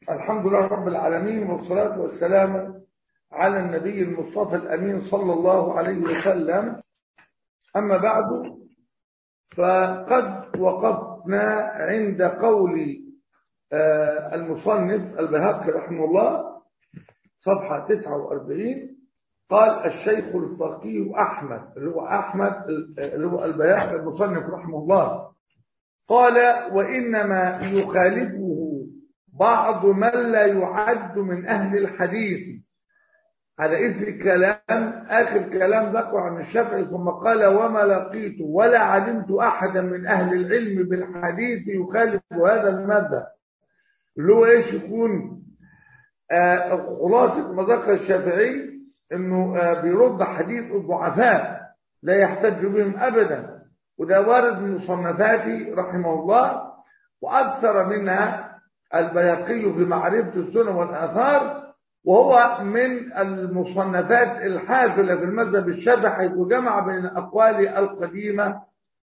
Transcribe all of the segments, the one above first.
الحمد لله رب العالمين والصلاة والسلام على النبي المصطفى الأمين صلى الله عليه وسلم أما بعد فقد وقفنا عند قول المصنف البهقي رحمه الله صفحة 49 قال الشيخ الفقيه أحمد اللي هو أحمد اللي هو البياقي المصنف رحمه الله قال وإنما يخالفه بعض من لا يعد من أهل الحديث على إثر كلام آخر كلام ذكر عن الشافعي ثم قال وما لقيت ولا علمت أحدا من أهل العلم بالحديث يخالف هذا المذهب اللي هو إيش يكون آه خلاصة مذاكر الشافعي إنه آه بيرد حديث الضعفاء لا يحتج بهم أبدا وده وارد من مصنفاته رحمه الله وأكثر منها البياقي في معرفة السنن والآثار وهو من المصنفات الحافلة في المذهب الشافعي وجمع بين الأقوال القديمة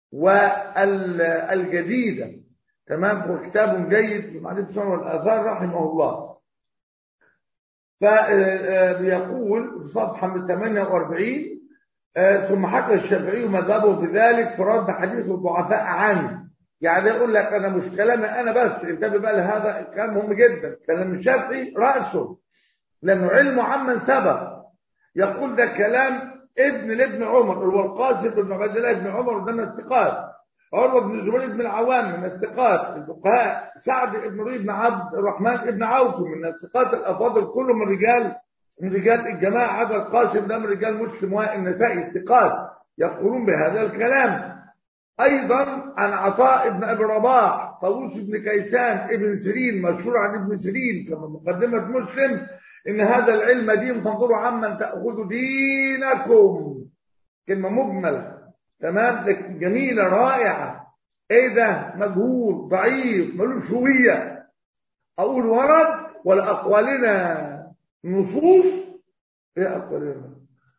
والجديدة تمام هو كتاب جيد في معرفة السنن والآثار رحمه الله فبيقول في صفحة 48 ثم حكى الشافعي مذهبه بذلك في رد حديث الضعفاء عنه يعني يقول لك انا مش كلامي انا بس انتبه بقى لهذا الكلام مهم جدا كلام الشافعي راسه لانه علمه عمن سبق يقول ده كلام ابن لابن عمر اللي هو القاسم بن عبد الله بن عمر ده من الثقات عروه بن الزبير بن العوام من الثقات الفقهاء سعد بن ربيع بن عبد الرحمن بن عوف من الثقات الافاضل كله من رجال من رجال الجماعه هذا القاسم ده من رجال مسلم والنسائي الثقات يقولون بهذا الكلام ايضا عن عطاء بن ابي رباح طاووس بن كيسان ابن سيرين مشهور عن ابن سيرين كما مقدمه مسلم ان هذا العلم دين فانظروا عمن تاخذوا دينكم كلمه مجمله تمام لكن جميله رائعه ايه ده مجهول ضعيف ملوش هويه اقول ورد ولا اقوالنا نصوص ايه اقوالنا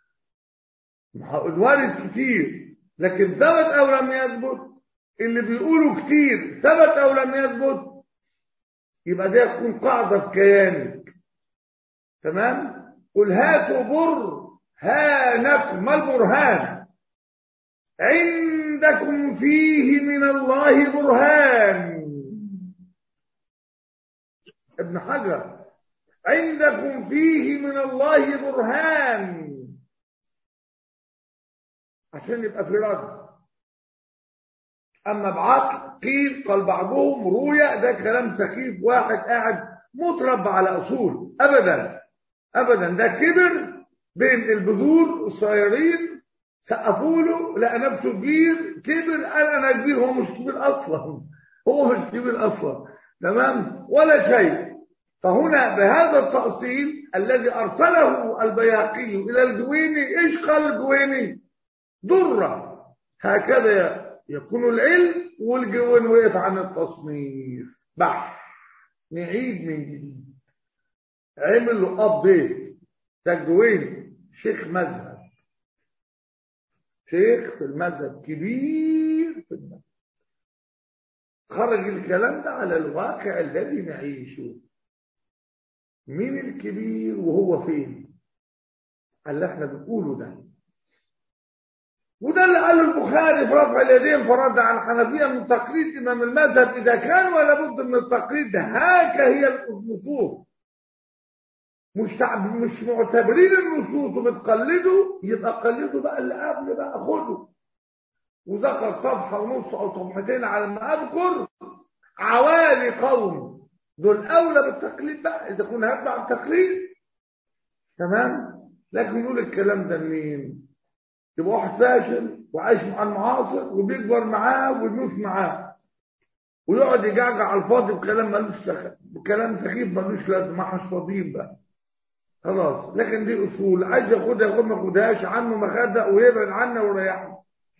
الوارث كتير لكن ثبت او لم يثبت اللي بيقولوا كتير ثبت او لم يثبت يبقى ده يكون قاعده في كيانك تمام قل هاتوا بر هانكم ما البرهان عندكم فيه من الله برهان ابن حجر عندكم فيه من الله برهان عشان يبقى في رد اما بعقل قيل قال بعضهم رؤيا ده كلام سخيف واحد قاعد متربى على اصول ابدا ابدا ده كبر بين البذور الصغيرين سقفوا له لقى نفسه كبير كبر قال انا كبير هو مش كبير اصلا هو مش كبير اصلا تمام ولا شيء فهنا بهذا التأصيل الذي أرسله البياقي إلى الجويني إيش قال الجويني ضرة هكذا يكون العلم والجوين وقف عن التصنيف بح نعيد من جديد عمل له ابديت تجوين شيخ مذهب شيخ في المذهب كبير في المذهب خرج الكلام ده على الواقع الذي نعيشه مين الكبير وهو فين اللي احنا بنقوله ده وده اللي قاله البخاري في رفع اليدين فرد عن الحنفيه من تقليد امام المذهب اذا كان ولا بد من التقليد هاك هي النصوص مش تعب مش معتبرين النصوص وبتقلدوا يبقى قلدوا بقى اللي قبل بقى خدوا وذكر صفحه ونص او صفحتين على ما اذكر عوالي قوم دول اولى بالتقليد بقى اذا كنا هتبع التقليد تمام لكن نقول الكلام ده لمين؟ يبقى واحد فاشل وعايش مع المعاصر وبيكبر معاه ويموت معاه ويقعد يجعجع على الفاضي بكلام ملوش سخ... بكلام سخيف ملوش لازمه ما احنا فاضيين بقى خلاص لكن دي اصول عايز ياخدها ياخد ما ياخدهاش عنه ما خدها ويبعد عنا ويريحنا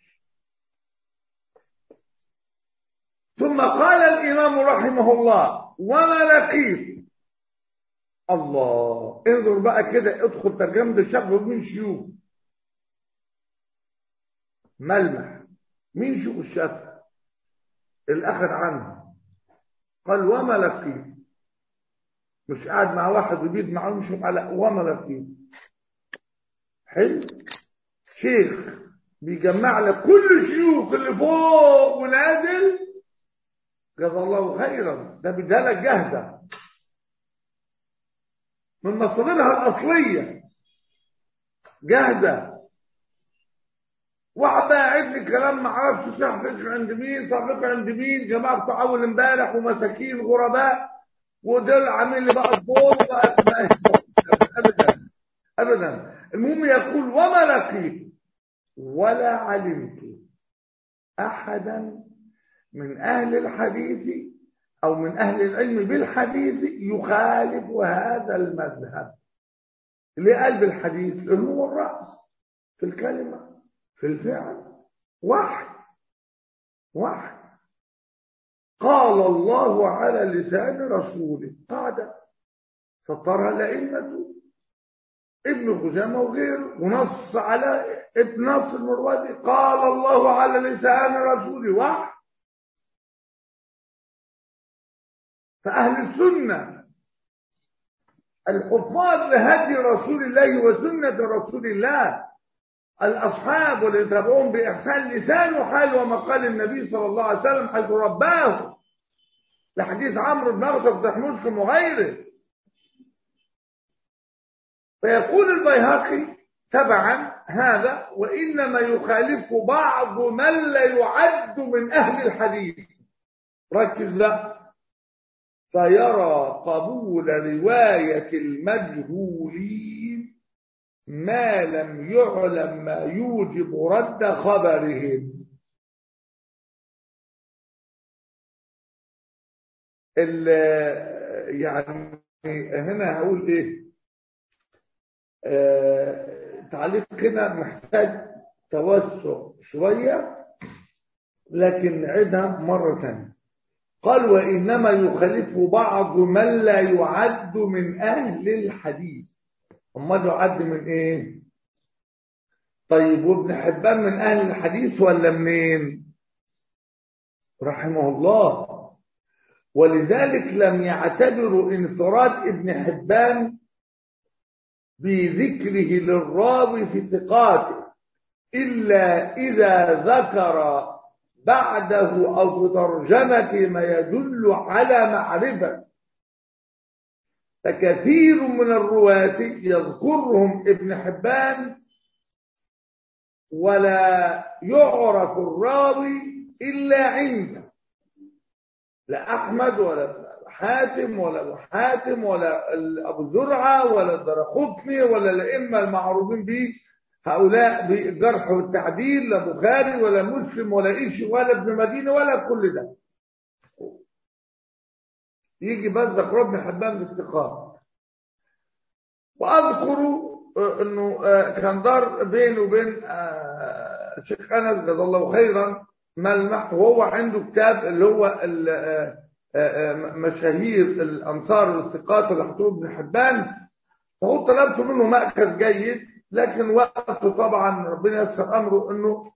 ثم قال الامام رحمه الله وما لقيت الله انظر بقى كده ادخل ترجمه الشيخ من شيوخ ملمح مين شوف الشافعي الأخذ عنه قال وما لقيت مش قاعد مع واحد وبيد معاه مش على وما لقيه حلو شيخ بيجمع لك كل الشيوخ اللي فوق ونازل جزا الله خيرا ده بيديها لك جاهزه من مصادرها الاصليه جاهزه واحد بقى قاعد لي كلام ما اعرفش صح فكر عند مين صح فكر عند مين جماعه بتوع اول امبارح ومساكين غرباء ودول عامل لي بقى الدور وبقى ابدا ابدا المهم يقول وما لقيت ولا علمت احدا من اهل الحديث او من اهل العلم بالحديث يخالف هذا المذهب اللي قال بالحديث لانه هو الراس في الكلمه في الفعل وحي وحي قال الله على لسان رسوله قاعدة سطرها الأئمة ابن خزامة وغيره ونص على ابن نصر المروزي قال الله على لسان رسوله وحي فأهل السنة الحفاظ لهدي رسول الله وسنة رسول الله الأصحاب واللي تابعوهم بإحسان لسان وحال ومقال النبي صلى الله عليه وسلم حيث رباه لحديث عمرو بن أغطى في مسلم وغيره فيقول البيهقي تبعا هذا وإنما يخالف بعض من لا يعد من أهل الحديث ركز لا فيرى قبول رواية المجهولين ما لم يعلم ما يوجب رد خبرهم يعني هنا هقول ايه آه تعليق هنا محتاج توسع شوية لكن نعيدها مرة ثانية قال وإنما يخالف بعض من لا يعد من أهل الحديث امال يعد من ايه طيب وابن حبان من اهل الحديث ولا منين رحمه الله ولذلك لم يعتبروا انفراد ابن حبان بذكره للراوي في ثقاته الا اذا ذكر بعده او في ترجمته ما يدل على معرفه فكثير من الرواة يذكرهم ابن حبان ولا يعرف الراوي إلا عنده لا أحمد ولا حاتم ولا أبو حاتم ولا أبو زرعة ولا الدرقطني ولا الأئمة المعروفين به هؤلاء بالجرح والتعديل لا بخاري ولا مسلم ولا إيش ولا ابن مدينة ولا كل ده يجي بس ذكر ابن حبان باستقامة وأذكر أنه كان دار بينه وبين الشيخ أنس جزاه الله خيرا ملمح وهو عنده كتاب اللي هو مشاهير الأنصار والاستقاط اللي حطوه ابن حبان فهو طلبت منه مأخذ جيد لكن وقته طبعا ربنا يسر أمره أنه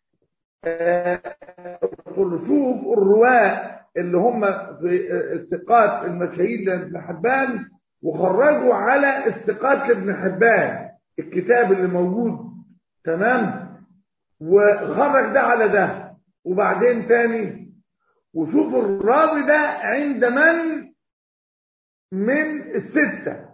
شوف الرواة اللي هم في الثقات المشاهير لابن حبان وخرجوا على الثقات لابن حبان الكتاب اللي موجود تمام وخرج ده على ده وبعدين تاني وشوف الراوي ده عند من من الستة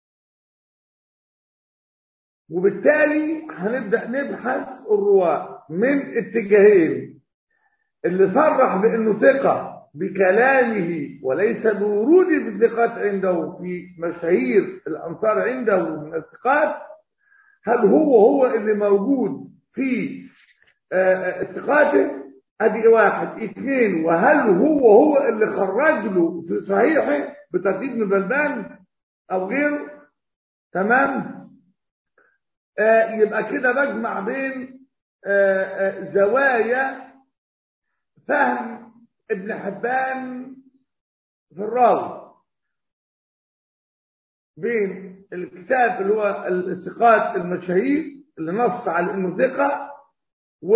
وبالتالي هنبدأ نبحث الرواة من اتجاهين اللي صرح بأنه ثقة بكلامه وليس بورود الثقات عنده في مشاهير الأنصار عنده من الثقات هل هو هو اللي موجود في ثقاته ادي واحد اثنين وهل هو هو اللي خرج له في صحيحه بترتيب ابن بلبان او غيره تمام آه يبقى كده بجمع بين آه آه زوايا فهم ابن حبان في الراوي بين الكتاب اللي هو الثقات المشاهير اللي نص على انه ثقه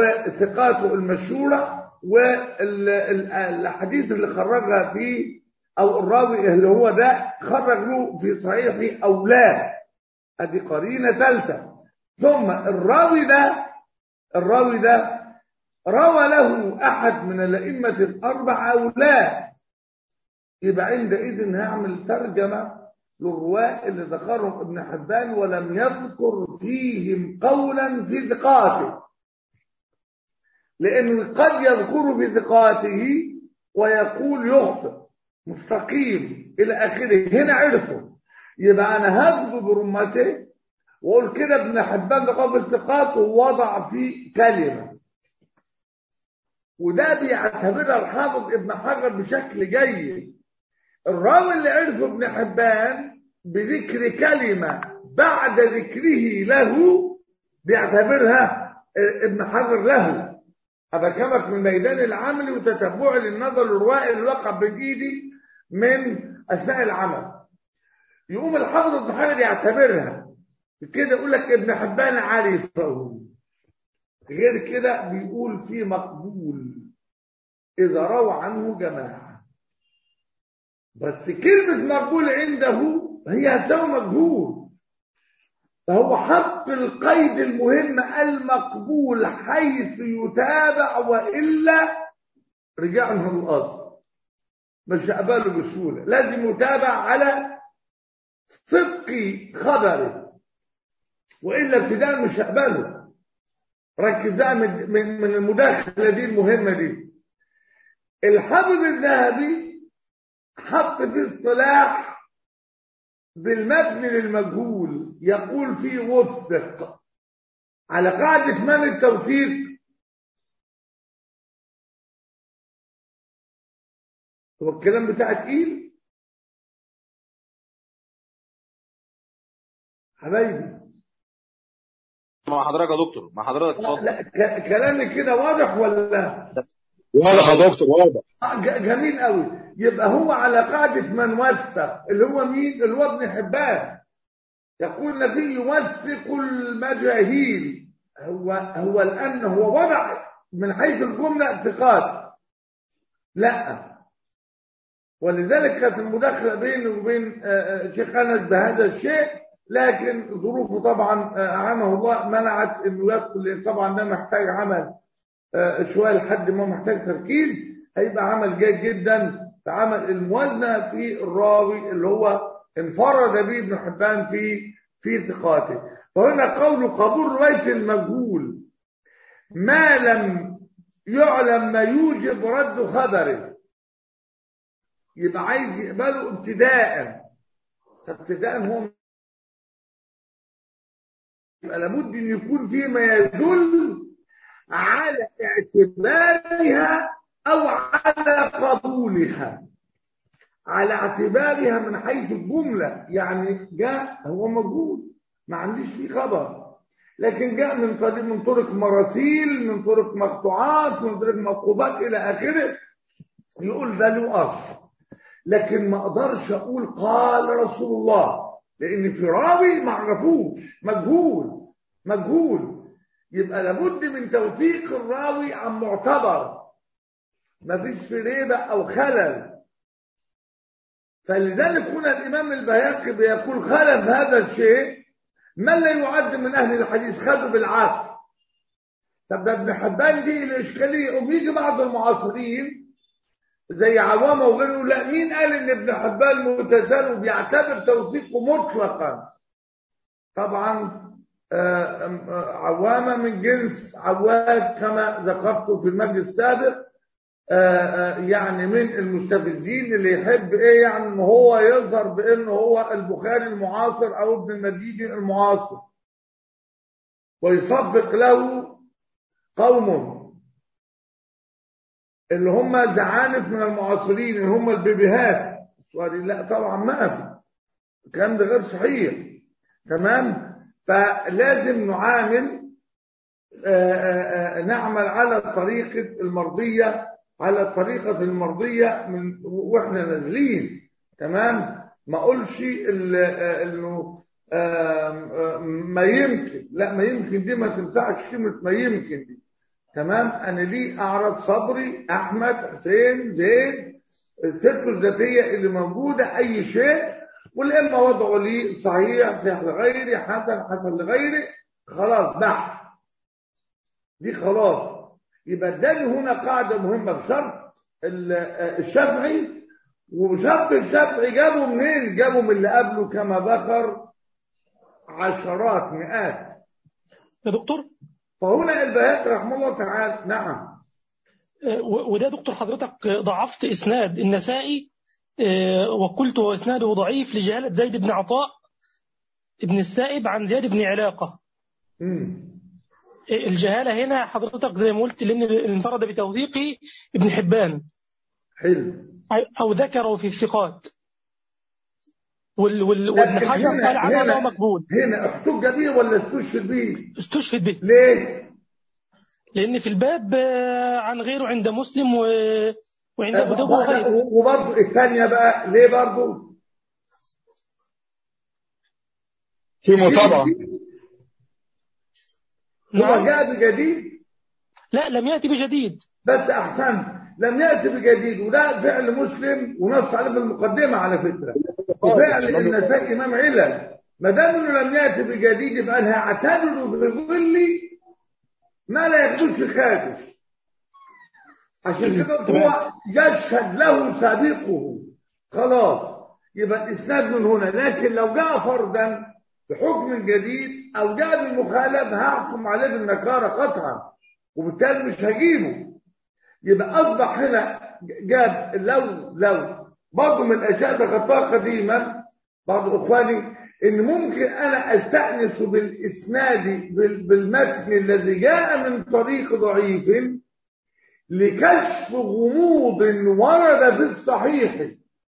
وثقاته المشهوره والاحاديث اللي خرجها في او الراوي اللي هو ده خرج له في صحيحه او لا ادي قرينه ثالثه ثم الراوي ده الراوي ده روى له احد من الائمه الاربعه او لا يبقى عندئذ هعمل ترجمه للرواة اللي ذكرهم ابن حبان ولم يذكر فيهم قولا في ثقاته لأنه قد يذكر في ثقاته ويقول يخطئ مستقيم إلى آخره هنا عرفه يبقى أنا هاخده برمته وأقول كده ابن حبان ذكر في الثقات ووضع فيه كلمة وده بيعتبرها الحافظ ابن حجر بشكل جيد الراوي اللي عرفه ابن حبان بذكر كلمة بعد ذكره له بيعتبرها ابن حجر له أبكمك من ميدان العمل وتتبعي للنظر الروائي اللي وقع بين ايدي من أثناء العمل يقوم الحافظ ابن حجر يعتبرها كده يقول لك ابن حبان عرفه غير كده بيقول في مقبول إذا روى عنه جماعة بس كلمة مقبول عنده هي هتساوي مجهول فهو حط القيد المهم المقبول حيث يتابع وإلا رجعنا للأصل مش هقبله بسهولة لازم يتابع على صدق خبره وإلا ابتداء مش هقبله ركز بقى من, من, من المداخلة دي المهمة دي الحافظ الذهبي حط في اصطلاح بالمبني للمجهول يقول فيه وثق على قاعدة من التوثيق هو الكلام بتاع تقيل حبايبي مع حضرتك يا دكتور مع حضرتك لا, اتفضل لا ك- كلامي كده واضح ولا واضح يا دكتور واضح آه، ج- جميل قوي يبقى هو على قاعدة من وثق اللي هو مين اللي هو ابن حبان يقول النبي يوثق المجاهيل هو هو الآن هو وضع من حيث الجملة ثقات لا ولذلك كانت المداخلة بيني وبين آه، آه، شيخ أنس بهذا الشيء لكن ظروفه طبعا آه، أعانه الله منعت انه يدخل لان طبعا ده محتاج عمل آه، شويه لحد ما محتاج تركيز هيبقى عمل جيد جدا في عمل الموازنه في الراوي اللي هو انفرد به ابن حبان في في ثقاته فهنا قول قبول روايه المجهول ما لم يعلم ما يوجب رد خبره يبقى عايز يقبله ابتداء ابتداء هو يبقى لابد ان يكون فيه ما يدل على اعتبارها او على قبولها على اعتبارها من حيث الجملة يعني جاء هو موجود ما عنديش فيه خبر لكن جاء من طريق من طرق مراسيل من طرق مقطوعات من طرق مقوبات الى اخره يقول ده له اصل لكن ما اقدرش اقول قال رسول الله لان في راوي ما عرفوش مجهول مجهول يبقى لابد من توثيق الراوي عن معتبر ما فيش في ريبة او خلل فلذلك هنا الامام البياقي بيقول خلف هذا الشيء من لا يعد من اهل الحديث خده بالعكس طب ده ابن حبان دي الاشكاليه وبيجي بعض المعاصرين زي عوامه وغيره لا مين قال ان ابن حبان متسال وبيعتبر توثيقه مطلقا طبعا آه، آه، عوامه من جنس عواد كما ذكرت في المجلس السابق آه، آه، يعني من المستفزين اللي يحب ايه يعني ان هو يظهر بانه هو البخاري المعاصر او ابن المديني المعاصر ويصفق له قوم اللي هم زعانف من المعاصرين اللي هم البيبيهات سؤالي لا طبعا ما في الكلام ده غير صحيح تمام فلازم نعامل آه، آه، آه، نعمل على الطريقة المرضية على الطريقة المرضية من واحنا نازلين تمام ما اقولش ال- آه، انه آم، آم، ما يمكن لا ما يمكن دي ما تنفعش كلمة ما يمكن دي تمام انا ليه اعرف صبري احمد حسين زيد سيرته الذاتية اللي موجودة أي شيء والإما وضعه لي صحيح صحيح لغيري حسن حسن لغيري خلاص بحث دي خلاص يبقى اداني هنا قاعدة مهمة بشرط ال- الشافعي وشرط الشافعي جابوا منين؟ جابوا من اللي قبله كما ذكر عشرات مئات يا دكتور فهنا البيات رحمه الله تعالى نعم آه، و- وده دكتور حضرتك ضعفت إسناد النسائي آه، وقلت هو إسناده ضعيف لجهالة زيد بن عطاء ابن السائب عن زياد بن علاقة مم. آه، الجهالة هنا حضرتك زي ما قلت لأن انفرد بتوثيقه ابن حبان حلو أو ذكره في الثقات وال وال وابن لكن حجر هنا- قال عنه هنا- أنه مقبول هنا احتج به ولا استشهد به؟ استشهد به ليه؟ لأن في الباب آه، عن غيره عند مسلم و- وعند أبو داود وغيره وبرضه الثانية بقى ليه برضه؟ في متابعة هو نعم جاء بجديد لا لم يأتي بجديد بس أحسن لم يأتي بجديد وده فعل مسلم ونص عليه في المقدمة على فكرة وفعل النسائي إمام علل ما دام إنه لم يأتي بجديد يبقى أنا هعتبره في ظل ما لا يخدش خارج عشان كده هو يشهد له سابقه خلاص يبقى الإسناد من هنا لكن لو جاء فردا بحكم جديد أو جاء بالمخالف هحكم عليه بالنكارة قطعا وبالتالي مش هجيبه يبقى أصبح هنا جاب لو لو برضه من الأشياء ذكرتها قديما بعض إخواني إن ممكن أنا أستأنس بالإسناد بال- بالمتن الذي جاء من طريق ضعيف لكشف غموض ورد في الصحيح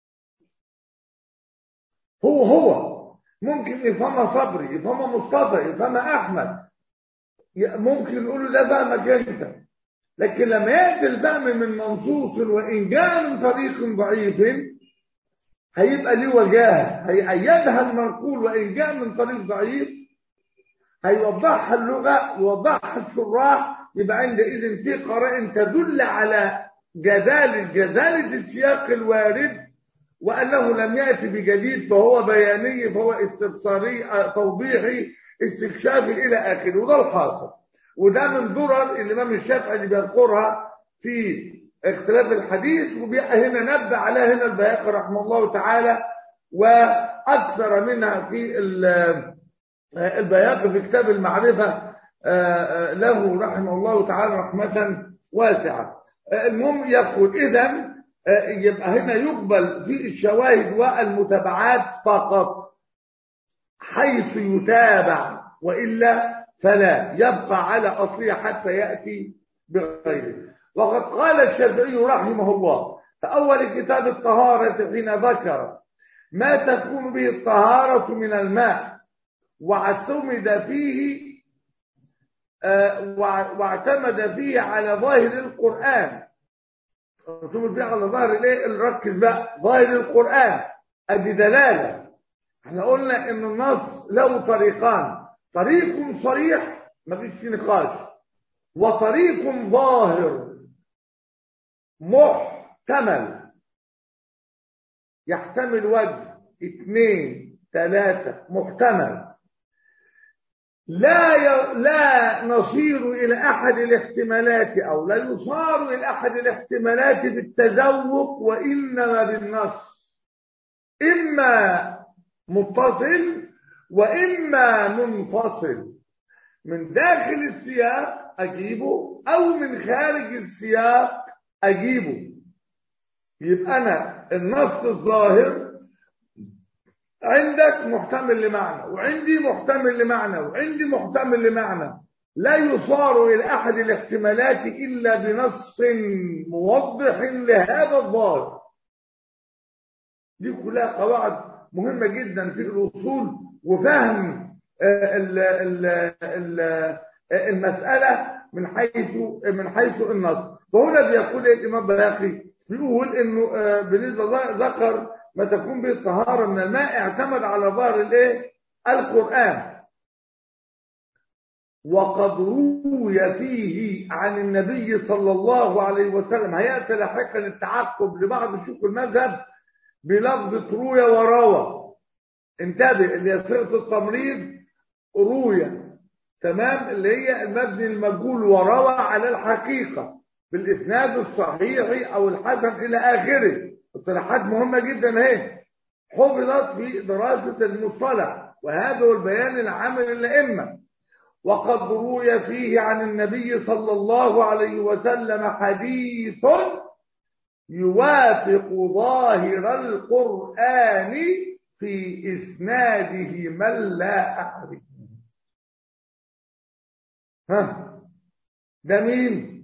هو هو ممكن يفهمها صبري يفهمها مصطفى يفهمها أحمد ي- ممكن يقولوا ده فهمك أنت لكن لما يأتي الفهم من منصوص وإن جاء من طريق ضعيف هيبقى ليه وجاهه هيأيدها المنقول وإن جاء من طريق ضعيف هيوضحها اللغة يوضحها الشراح يبقى عندئذ في قرائن تدل على جدالة جزالة السياق الوارد وأنه لم يأتي بجديد فهو بياني فهو استبصاري آه، توضيحي استكشافي إلى آخره وده الحاصل وده من درر الإمام الشافعي اللي بيذكرها في اختلاف الحديث وبيبقى هنا نبه عليها هنا البياقي رحمه الله تعالى وأكثر منها في ال- البياقي في كتاب المعرفة آه، آه، له رحمه الله تعالى رحمة واسعة آه، المهم يقول إذا يبقى هنا يقبل في الشواهد والمتابعات فقط حيث يتابع وإلا فلا يبقى على أصله حتى يأتي بغيره وقد قال الشافعي رحمه الله فأول كتاب الطهارة حين ذكر ما تكون به الطهارة من الماء واعتمد فيه آه، وع- واعتمد فيه على ظاهر القرآن اعتمد فيه على ظاهر الايه نركز بقى ظاهر القرآن ادي دلالة احنا قلنا ان النص له طريقان طريق صريح ما فيش فيه نقاش وطريق ظاهر محتمل يحتمل وجه اثنين ثلاثة محتمل لا ي... لا نصير إلى أحد الاحتمالات أو لا يصار إلى أحد الاحتمالات بالتذوق وإنما بالنص إما متصل وإما منفصل من داخل السياق أجيبه أو من خارج السياق أجيبه يبقى أنا النص الظاهر عندك محتمل لمعنى وعندي محتمل لمعنى وعندي محتمل لمعنى لا يصار إلى أحد الاحتمالات إلا بنص موضح لهذا الظاهر دي كلها قواعد مهمة جدا في الأصول وفهم آه، ال- ال- ال- آه، المسألة من حيث من حيث النص فهنا بيقول الإمام بلاقي بيقول إنه آه، بالنسبة ل- ذكر ما تكون به الطهارة من الماء اعتمد على ظاهر الايه القرآن وقد روي فيه عن النبي صلى الله عليه وسلم هيأتي لاحقا التعقب لبعض شيوخ المذهب بلفظة روي وروى انتبه اللي هي صيغة التمريض روي تمام اللي هي المبني المجهول وروى على الحقيقة بالإسناد الصحيح أو الحسن إلى آخره اصطلاحات مهمة جدا اهي حفظت في دراسة المصطلح وهذا هو البيان العام للأئمة وقد روي فيه عن النبي صلى الله عليه وسلم حديث يوافق ظاهر القرآن في إسناده من لا أعرف ها ده مين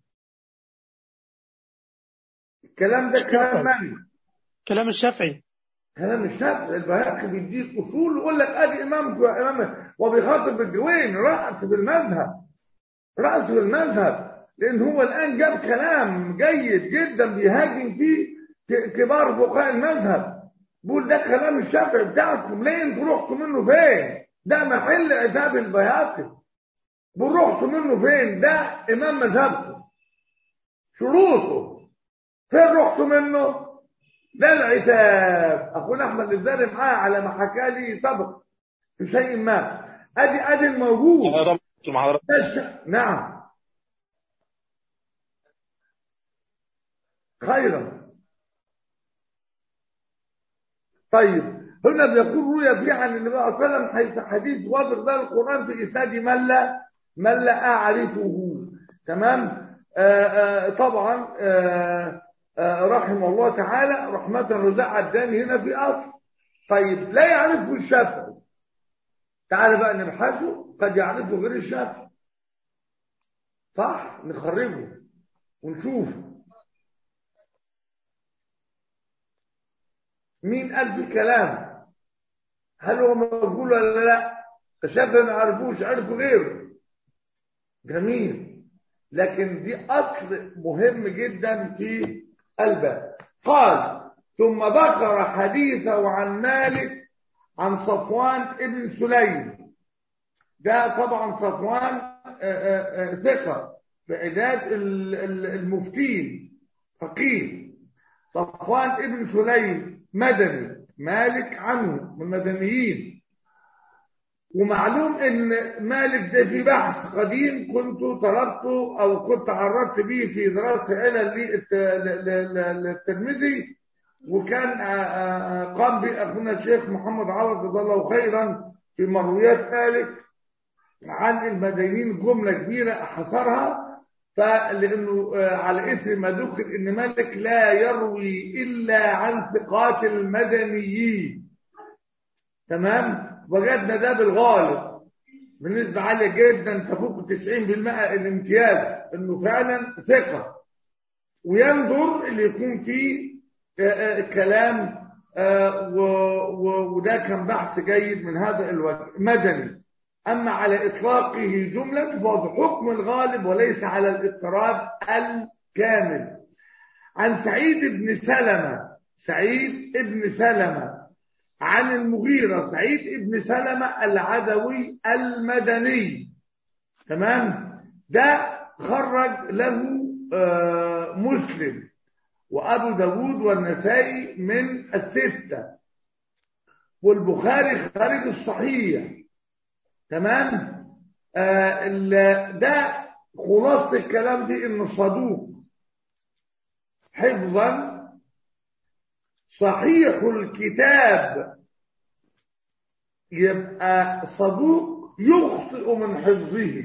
الكلام ده كلام من كلام الشافعي كلام الشافعي البيهقي بيديك اصول ويقول لك ادي امامك يا امام وبيخاطب بالجوين راس بالمذهب راس بالمذهب لان هو الان جاب كلام جيد جدا بيهاجم فيه كبار فقهاء المذهب بيقول ده كلام الشافعي بتاعكم ليه انتوا رحتوا منه فين ده محل عتاب البيهقي بيقول رحتوا منه فين ده امام مذهبكم شروطه فين رحتوا منه ده العتاب اخونا احمد الزاري معاه على ما حكى لي سبق في شيء ما ادي ادي الموجود طبعا حضرتك نعم خيرا طيب هنا بيقول روي فيه عن النبي صلى الله عليه وسلم حيث حديث وابر ده القران في اسناد من لا من لا اعرفه تمام آآ آآ طبعا آآ رحمه الله تعالى رحمة رزاع الداني هنا في أصل طيب لا يعرفه الشافعي تعال بقى نبحثه قد يعرفه غير الشافعي صح نخرجه ونشوفه مين قال في كلام هل هو مقبول ولا لا الشافعي ما عرفوش عرفوا غيره جميل لكن دي أصل مهم جدا في الباب قال ثم ذكر حديثه عن مالك عن صفوان ابن سليم ده طبعا صفوان ثقة في عداد المفتين فقيه صفوان ابن سليم مدني مالك عنه من المدنيين ومعلوم ان مالك ده في بحث قديم كنت طلبته او كنت عرضت به في دراسه علل للترمذي وكان قام به اخونا الشيخ محمد عوض جزاه الله خيرا في مرويات مالك عن المدينين جمله كبيره حصرها فلانه على اثر ما ذكر ان مالك لا يروي الا عن ثقات المدنيين تمام وجدنا ده بالغالب بنسبة عالية جدا تفوق 90% الامتياز انه فعلا ثقة ويندر اللي يكون فيه كلام وده كان بحث جيد من هذا الوجه مدني أما على إطلاقه جملة فهو بحكم الغالب وليس على الاضطراب الكامل عن سعيد بن سلمة سعيد بن سلمة عن المغيرة سعيد بن سلمة العدوي المدني تمام ده خرج له مسلم وأبو داود والنسائي من الستة والبخاري خارج الصحيح تمام آه ده خلاصة الكلام دي إنه صدوق حفظا صحيح الكتاب يبقى صدوق يخطئ من حفظه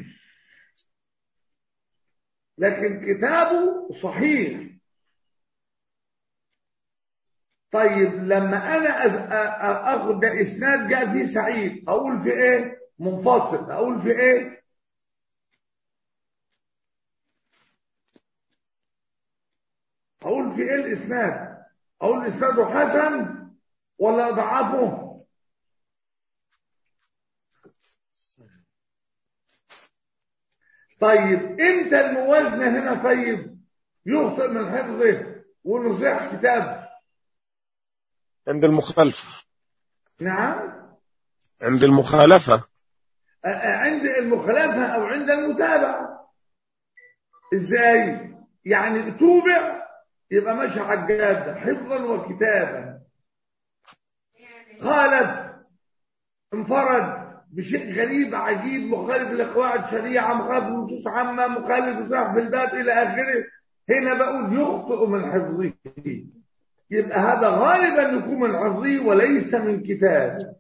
لكن كتابه صحيح طيب لما انا اخد ده اسناد جاء فيه سعيد اقول في ايه منفصل اقول في ايه اقول في ايه الاسناد اقول اسناده حسن ولا اضعفه طيب امتى الموازنه هنا طيب يخطئ من حفظه ونصيح كتاب عند المخالفة نعم عند المخالفة عند المخالفة أو عند المتابعة إزاي؟ يعني توبع يبقى ماشي على الجادة حفظا وكتابا خالف انفرد بشيء غريب عجيب مخالف لقواعد شريعة مخالف لنصوص عامة مخالف لصلاح في الباب إلى آخره هنا بقول يخطئ من حفظه يبقى هذا غالبا يكون من حفظه وليس من كتابه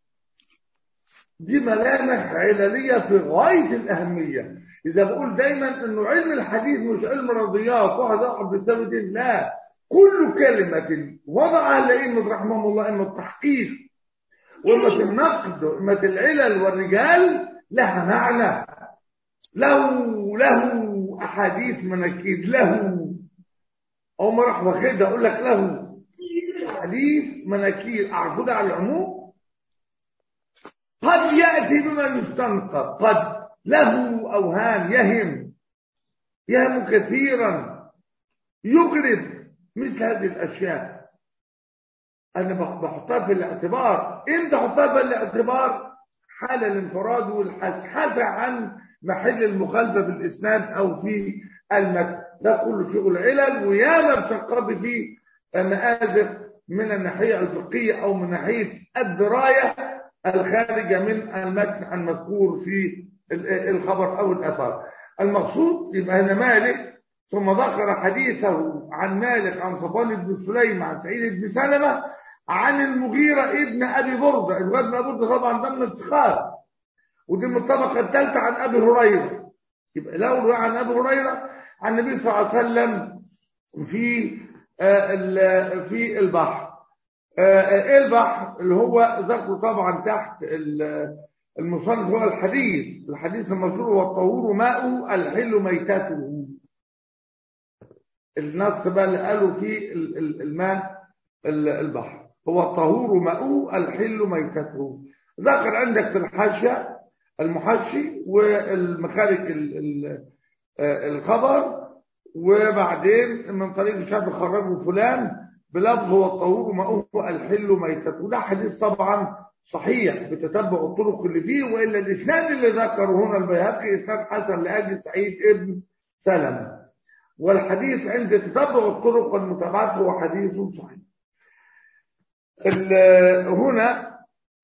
دي ملامح عللية في غاية الأهمية إذا بقول دايما أنه علم الحديث مش علم رضيات واحد أقعد بسبب لا كل كلمة وضعها الأئمة رحمهم الله أنه التحقيق وإمة النقد وإمة العلل والرجال لها معنى له له أحاديث مناكيد له أو ما راح واخدها أقول لك له حديث مناكير أعقدها على العموم قد يأتي بما يستنقذ قد له أوهام يهم يهم كثيرا يغرب مثل هذه الأشياء أنا بحطها في الاعتبار إمتى أحطها في الاعتبار حال الانفراد والحسحسة عن محل المخالفة في الإسناد أو في المتن ده كله شغل علل وياما بتنقضي فيه مآزق من الناحية الفقهية أو من ناحية الدراية الخارجة من المتن المذكور في الخبر أو الأثر المقصود يبقى هنا مالك ثم ذكر حديثه عن مالك عن صفوان بن سليم عن سعيد بن سلمة عن المغيرة ابن أبي بردة الواد بن أبي بردة طبعا ضمن الثقات ودي من الطبقة الثالثة عن أبي هريرة يبقى لو عن أبي هريرة عن النبي صلى الله عليه وسلم في في البحر ايه البحر اللي هو ذكره طبعا تحت المصنف هو الحديث الحديث المشهور هو الطهور ماءه الحل ميتته النص بقى اللي قالوا في الماء البحر هو الطهور ماءه الحل ميتته ذكر عندك في الحاشيه المحشي والمخارج الخبر وبعدين من طريق الشافعي خرجه فلان بلفظ هو الطهور ماءه الحل ميتته ده حديث طبعا صحيح بتتبع الطرق اللي فيه والا الاسناد اللي ذكره هنا البيهقي اسناد حسن لاجل سعيد ابن سلمة والحديث عند تتبع الطرق والمتابعات هو حديث صحيح هنا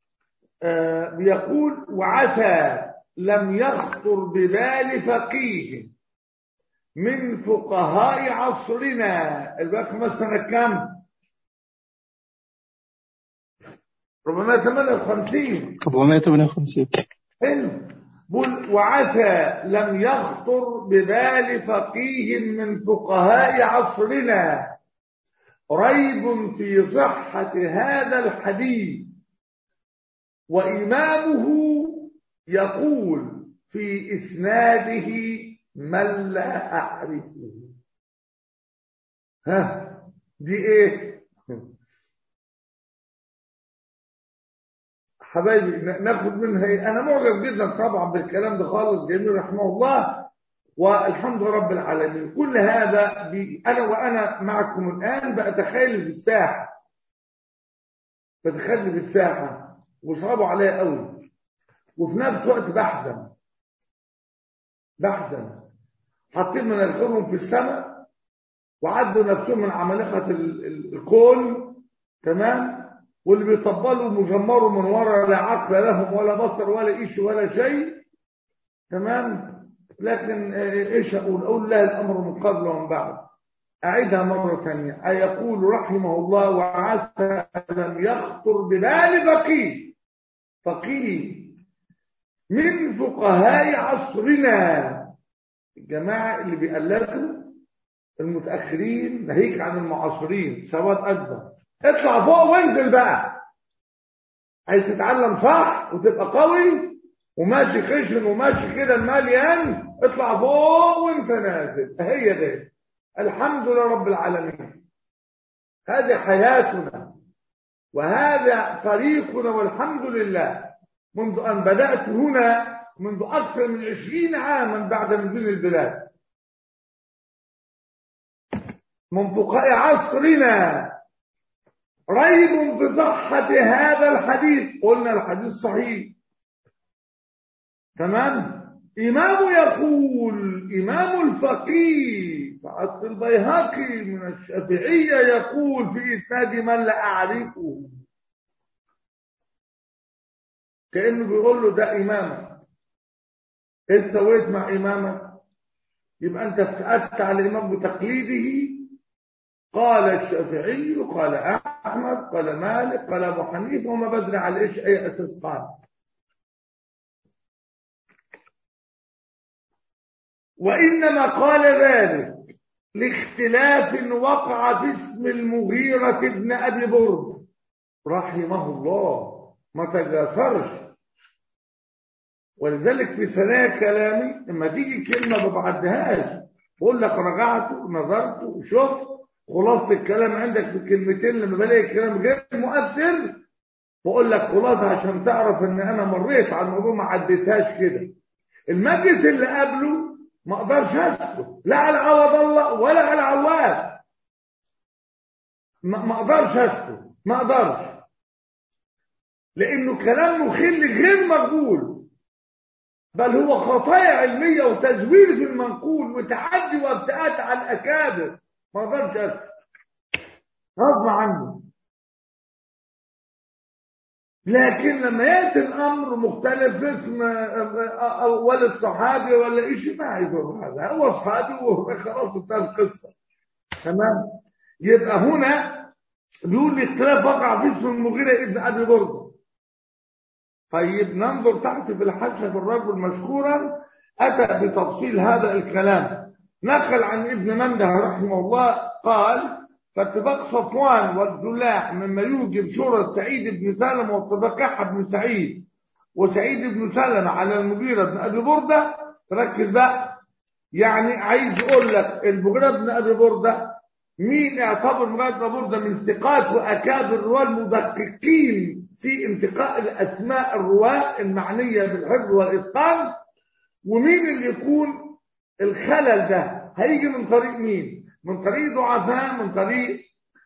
بيقول وعسى لم يخطر ببال فقيه من فقهاء عصرنا الباقي خمس سنة كام؟ 458 458 حلو بقول وعسى لم يخطر ببال فقيه من فقهاء عصرنا ريب في صحة هذا الحديث وإمامه يقول في إسناده من لا أعرفه ها دي إيه حبايبي ناخد منها إيه أنا معجب جدا طبعا بالكلام ده خالص جميل رحمه الله والحمد لله رب العالمين كل هذا بي أنا وأنا معكم الآن بأتخيل في الساحة بتخيل في الساحة وصعبوا عليا قوي وفي نفس الوقت بحزن بحزن حاطين مناخيرهم في السماء وعدوا نفسهم من عمالقة الكون تمام واللي بيطبلوا مجمروا من ورا لا عقل لهم ولا بصر ولا ايش ولا شيء تمام لكن ايش اقول اقول لا الامر من قبل ومن بعد اعيدها مره ثانيه ايقول رحمه الله وعسى لم يخطر ببال فقيه فقيه من فقهاء عصرنا الجماعة اللي بيقلدوا المتأخرين ناهيك عن المعاصرين سواد أكبر اطلع فوق وانزل بقى عايز تتعلم صح وتبقى قوي وماشي خشن وماشي كده المليان اطلع فوق وانت نازل هي ده الحمد لله رب العالمين هذه حياتنا وهذا طريقنا والحمد لله منذ أن بدأت هنا منذ أكثر من عشرين عاما بعد نزول البلاد من فقهاء عصرنا ريب في صحة هذا الحديث قلنا الحديث صحيح تمام إمام يقول إمام الفقيه فأصل البيهقي من الشافعية يقول في إسناد من لا أعرفه كأنه بيقول له ده إمامك إيه سويت مع إمامك يبقى أنت افتأت على الإمام بتقليده قال الشافعي قال أحمد قال مالك قال أبو حنيفة وما بدري على إيش أي أساس قال وإنما قال ذلك لاختلاف وقع في اسم المغيرة بن أبي برد رحمه الله ما تجاسرش ولذلك في ثنايا كلامي لما تيجي كلمة ما بعدهاش بقول لك رجعت ونظرت وشفت خلاصة الكلام عندك في كلمتين لما بلاقي الكلام غير مؤثر بقول لك خلاصة عشان تعرف ان انا مريت على الموضوع ما عديتهاش كده المجلس اللي قبله ما اقدرش اسكت لا على عوض الله ولا على عواد ما اقدرش اسكت ما اقدرش لانه كلام مخل غير مقبول بل هو خطايا علميه وتزوير في المنقول وتعدي وابتعاد على الاكابر ما اقدرش اسكت غصب عني لكن لما ياتي الامر مختلف اسم أو ولد صحابي ولا شيء ما يضر هذا هو صحابي وهو خلاص انتهى القصه تمام يبقى هنا بيقول لي اختلاف وقع في اسم المغيرة ابن ابي برده طيب ننظر تحت في الحاشيه في الرجل مشكورا اتى بتفصيل هذا الكلام نقل عن ابن منده رحمه الله قال فاتفاق صفوان والجلاح مما يوجب شهرة سعيد بن سلمة واتفاق يحيى بن سعيد وسعيد بن سلمة على المغيرة بن أبي بردة ركز بقى يعني عايز أقول لك المغيرة بن أبي بردة مين اعتبر المغيرة بن أبي بردة من ثقات وأكابر الرواة المدققين في انتقاء الأسماء الرواة المعنية بالحفظ والإتقان ومين اللي يكون الخلل ده هيجي من طريق مين؟ من طريق ضعفاء من طريق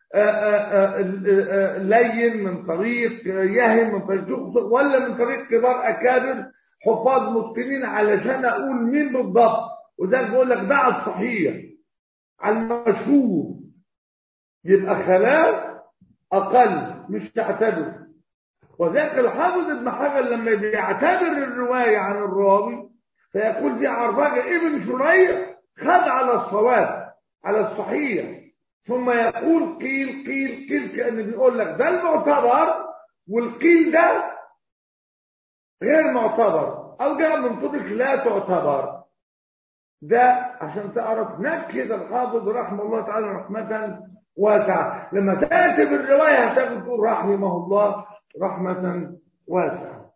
لين من طريق يهم من طريق يخطئ ولا من طريق كبار اكابر حفاظ متقنين علشان اقول مين بالضبط وذلك بقول لك ده على الصحيح على المشهور يبقى خلاف اقل مش تعتبر وذاك الحافظ ابن حجر لما بيعتبر الروايه عن الراوي فيقول في عرفاجه ابن شريح خد على الصواب على الصحيح ثم يقول قيل قيل قيل كأنه بيقول لك ده المعتبر والقيل ده غير معتبر أو جاء من طريق لا تعتبر ده عشان تعرف نكد الحافظ رحمه الله تعالى رحمة واسعة لما تأتي بالرواية هتاخد تقول رحمه الله رحمة واسعة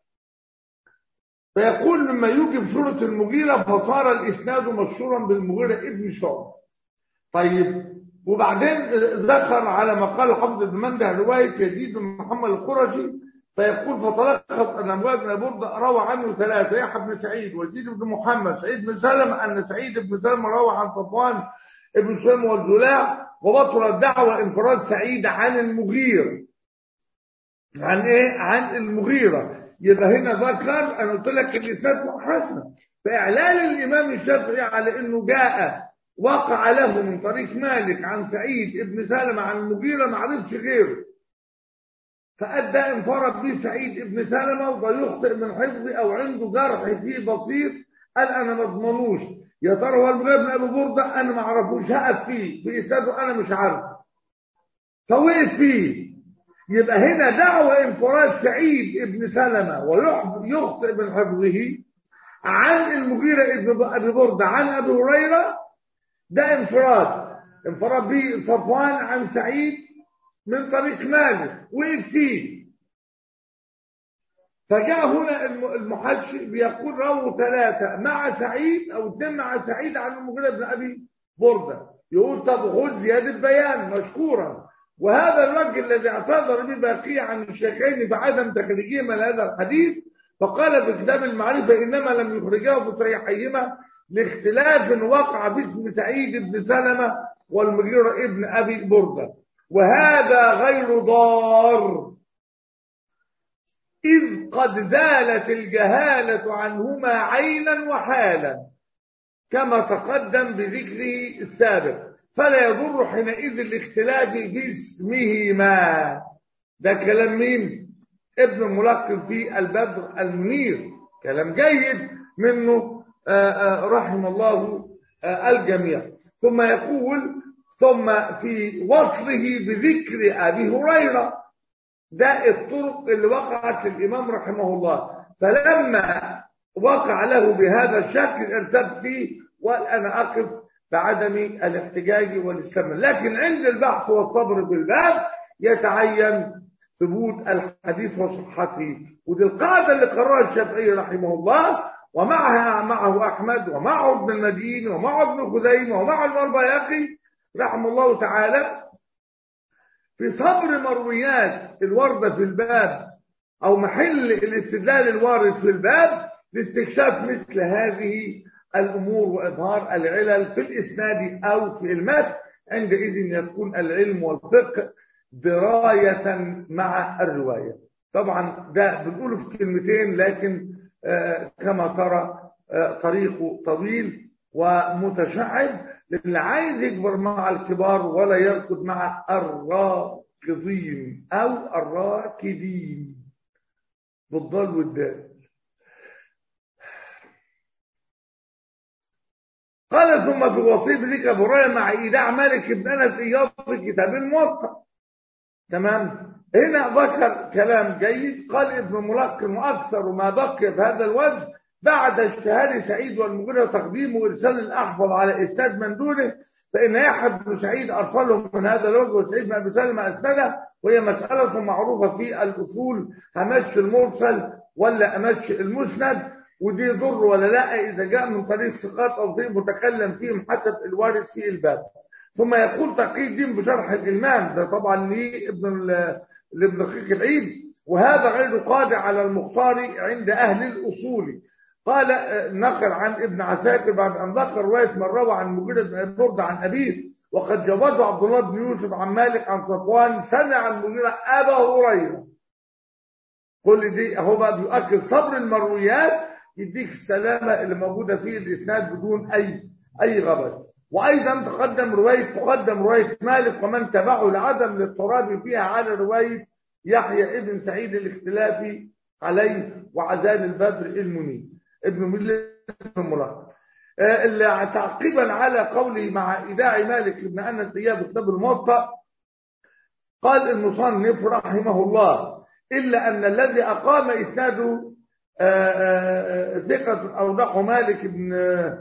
فيقول لما يوجب سورة المغيرة فصار الإسناد مشهورا بالمغيرة ابن شعب طيب وبعدين ذكر على ما قال حفظ بن منده رواية يزيد بن محمد القرشي فيقول فتلخص أن أبواب بن برده روى عنه ثلاثة يحيى بن سعيد ويزيد بن محمد سعيد بن سلم أن سعيد بن سلم روى عن صفوان ابن سلم والجلاع وبطل الدعوة انفراد سعيد عن المغير عن ايه؟ عن المغيرة يبقى هنا ذكر انا قلت لك الاسناد حسن فاعلان الامام الشافعي على انه جاء وقع له من طريق مالك عن سعيد ابن سلمة عن المغيرة ما عرفش غيره فأدى انفرد به سعيد ابن سلمة وده يخطئ من حفظه أو عنده جرح فيه بسيط قال أنا ما اضمنوش يا ترى هو المغيرة بن أبي بردة أنا ما أعرفوش هقف فيه في إسناده أنا مش عارف فوقف فيه يبقى هنا دعوة انفراد سعيد ابن سلمة ويخطئ من حفظه عن المغيرة ابن أبي بردة عن أبي هريرة ده انفراد انفراد به صفوان عن سعيد من طريق مالك وقف فيه فجاء هنا المحشي بيقول رووا ثلاثة مع سعيد أو اثنين مع سعيد عن المغيرة بن أبي بردة يقول طب خذ زيادة بيان مشكورا وهذا الرجل الذي اعتذر به بقية عن الشيخين بعدم تخريجهما لهذا الحديث فقال في كتاب المعرفة إنما لم يخرجاه في صحيحيهما لاختلاف وقع باسم سعيد بن سلمة والمغيرة ابن أبي بردة وهذا غير ضار إذ قد زالت الجهالة عنهما عينا وحالا كما تقدم بذكره السابق فلا يضر حينئذ الاختلاف في اسمهما ده كلام مين ابن الملقب في البدر المنير كلام جيد منه آآ آآ رحم الله الجميع ثم يقول ثم في وصله بذكر أبي هريرة ده الطرق اللي وقعت للإمام رحمه الله فلما وقع له بهذا الشكل ارتب فيه وأنا أقف بعدم الاحتجاج والاستمرار لكن عند البحث والصبر بالباب يتعين ثبوت الحديث وصحته ودي القاعدة اللي قررها الشافعي رحمه الله ومعها معه أحمد ومعه ابن المدين ومعه ابن خزيمة ومعه البيهقي رحمه الله تعالى في صبر مرويات الوردة في الباب أو محل الاستدلال الوارد في الباب لاستكشاف مثل هذه الأمور وإظهار العلل في الإسناد أو في المتن عندئذ يكون العلم والفقه دراية مع الرواية طبعا ده بنقوله في كلمتين لكن آه كما ترى آه طريقه طويل ومتشعب للي عايز يكبر مع الكبار ولا يركض مع الراكضين أو الراكدين بالضال والدال قال ثم في وصيب ذيك ابو هريره مع ايداع مالك بن انس اياض في كتاب الموطا تمام هنا ذكر كلام جيد قال ابن ملقن واكثر ما بقي بهذا الوجه بعد اشتهار سعيد والمغيرة تقديمه ارسال الاحفظ على اسناد من دونه فان يحيى بن سعيد ارسله من هذا الوجه وسعيد بن ابي سلمة اسنده وهي مساله معروفه في الاصول همش المرسل ولا امش المسند ودي يضر ولا لا اذا جاء من طريق ثقات او طريق متكلم فيهم حسب الوارد في الباب ثم يقول تقي الدين بشرح الالمام ده طبعا لابن لابن دقيق العيد وهذا غير قادر على المختار عند اهل الاصول قال نقل عن ابن عساكر بعد ان ذكر روايه من روى عن مجيد بن برده عن ابيه وقد جوزه عبد الله بن يوسف عن مالك عن صفوان سمع المغيرة ابا هريره كل دي هو بقى بيؤكد صبر المرويات يديك السلامة اللي موجودة في الإسناد بدون أي أي غبن وأيضا تقدم رواية تقدم رواية مالك ومن تبعه لعدم الاضطراب فيها على رواية يحيى ابن سعيد الاختلافي عليه وعزال البدر المنيب ابن ملة الملقب اللي تعقيبا على قوله مع إيداع مالك ابن أنس إياه كتاب الموطأ قال المصنف رحمه الله إلا أن الذي أقام إسناده ثقة أوضحه مالك بن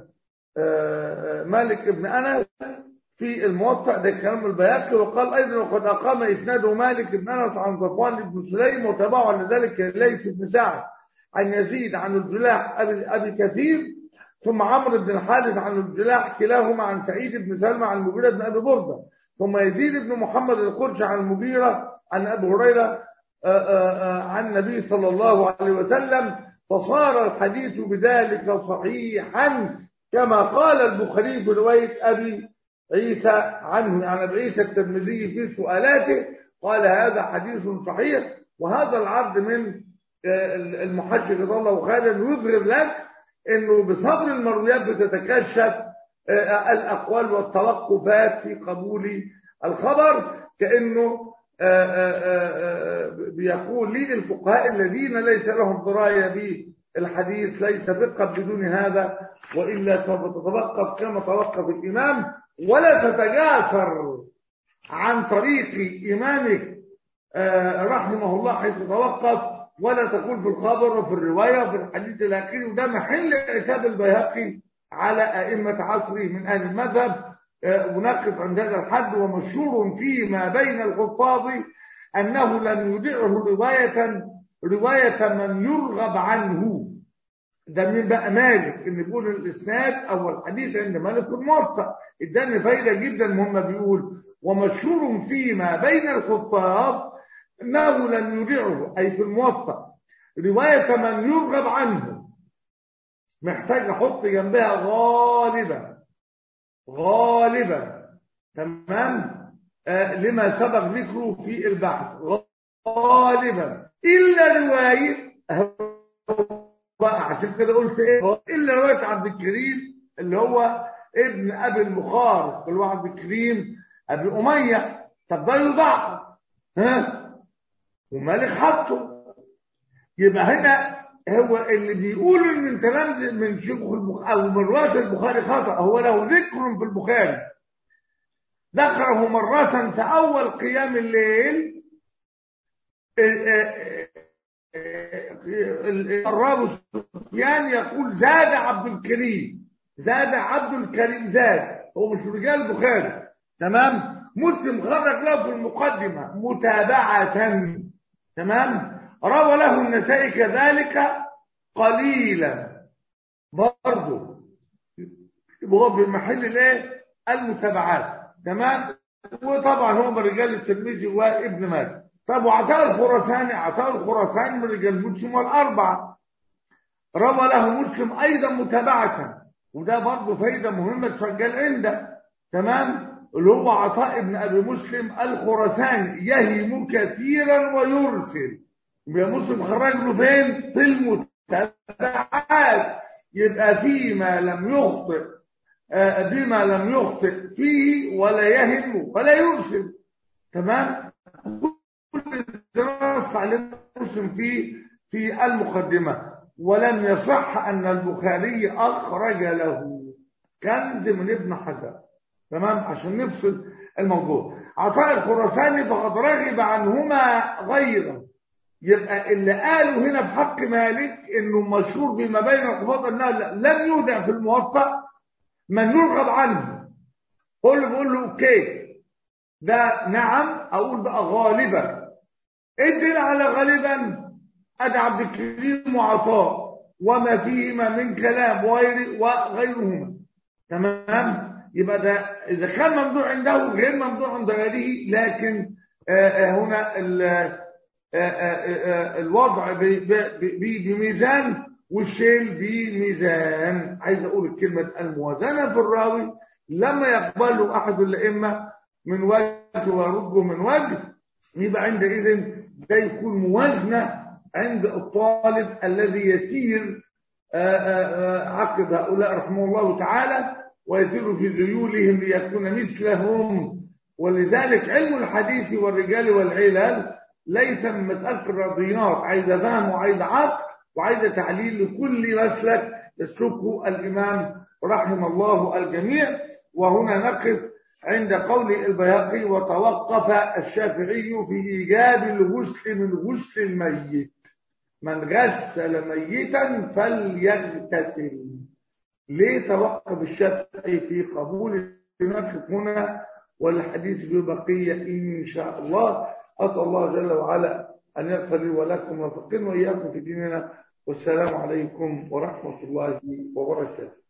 مالك بن أنس في الموطأ ده كلام البياقي وقال أيضا وقد أقام إسناده مالك بن أنس عن صفوان بن سليم وتبعه على ذلك ليس بن سعد عن يزيد عن الجلاح أبي, أبي كثير ثم عمرو بن الحارث عن الجلاح كلاهما عن سعيد بن سلمى عن المغيرة بن أبي بردة ثم يزيد بن محمد القرش عن المغيرة عن أبي هريرة عن النبي صلى الله عليه وسلم فصار الحديث بذلك صحيحا كما قال البخاري في رواية أبي عيسى عنه عن أبي عيسى الترمذي في سؤالاته قال هذا حديث صحيح وهذا العرض من المحجج جزاه الله خيرا يظهر لك انه بصبر المرويات بتتكشف الاقوال والتوقفات في قبول الخبر كانه بيقول لي الفقهاء الذين ليس لهم درايه بالحديث ليس فقه بدون هذا والا سوف تتوقف كما توقف الامام ولا تتجاسر عن طريق امامك رحمه الله حيث توقف ولا تقول في الخبر وفي الروايه وفي الحديث الاخير وده محل عتاب البيهقي على ائمه عصره من اهل المذهب ونقف عند هذا الحد ومشهور فيما بين الحفاظ أنه لم يدعه رواية رواية من يرغب عنه ده من بقى مالك ان بيقول الاسناد او الحديث عند مالك الموطأ اداني فايده جدا مهمه بيقول ومشهور فيما بين الحفاظ انه لم يدعه اي في الموطأ روايه من يرغب عنه محتاج احط جنبها غالبا غالبا تمام آه لما سبق ذكره في البحث غالبا إلا رواية بقى عشان كده قلت ايه إلا رواية عبد الكريم اللي هو ابن أبي المخار اللي هو عبد الكريم أبي أمية طب ده يضعف ها ومالك حطه يبقى هنا هو اللي بيقول ان من كلام من شيخ البخاري او من روايه البخاري خطا هو له ذكر في البخاري ذكره مرة في أول قيام الليل الراوي سفيان يقول زاد عبد الكريم زاد عبد الكريم زاد هو مش رجال البخاري تمام مسلم خرج له في المقدمة متابعة تمام روى له النسائي كذلك قليلا برضه هو في محل الايه المتابعات تمام وطبعا هو من رجال الترمذي وابن ماجه طب وعطاء الخراساني عطاء الخراساني من رجال مسلم والاربعه روى له مسلم ايضا متابعه وده برضه فايده مهمه تسجل عنده تمام اللي هو عطاء ابن ابي مسلم الخراساني يهم كثيرا ويرسل يبقى مسلم خرج له فين في المتابعات يبقى فيما لم يخطئ بما لم يخطئ فيه ولا يهم ولا يرسل تمام كل نص عليه مسلم فيه في المقدمة ولم يصح أن البخاري أخرج له كنز من ابن حجر تمام عشان نفصل الموضوع عطاء الخراساني فقد رغب عنهما غيره يبقى اللي قالوا هنا في حق مالك انه مشهور فيما بين الحفاظ انها لم يودع في الموطأ من يرغب عنه هو اللي بيقول له اوكي ده نعم اقول بقى غالبا ادل على غالبا ادي عبد الكريم وعطاء وما فيهما من كلام وغير وغيرهما تمام يبقى ده اذا كان ممدوح عنده غير ممدوح عند غيره لكن آآ هنا آآ الوضع بميزان والشيل بميزان عايز اقول الكلمه الموازنه في الراوي لما يقبله احد الائمه من وجه ويرده من وجه يبقى عندئذ ده يكون موازنه عند الطالب الذي يسير عقب هؤلاء رحمه الله تعالى ويسير في ذيولهم ليكون مثلهم ولذلك علم الحديث والرجال والعلل ليس من مسألة الرياضيات عايزة فهم وعايزة عقل وعايزة تعليل لكل مسلك يسلكه الإمام رحم الله الجميع وهنا نقف عند قول البيهقي وتوقف الشافعي في إيجاب الغسل من غسل الميت من غسل ميتا فليغتسل ليه توقف الشافعي في قبول نقف هنا والحديث ببقية إن شاء الله أسأل الله جل وعلا أن يغفر لي ولكم ويفقنا وإياكم في ديننا والسلام عليكم ورحمة الله وبركاته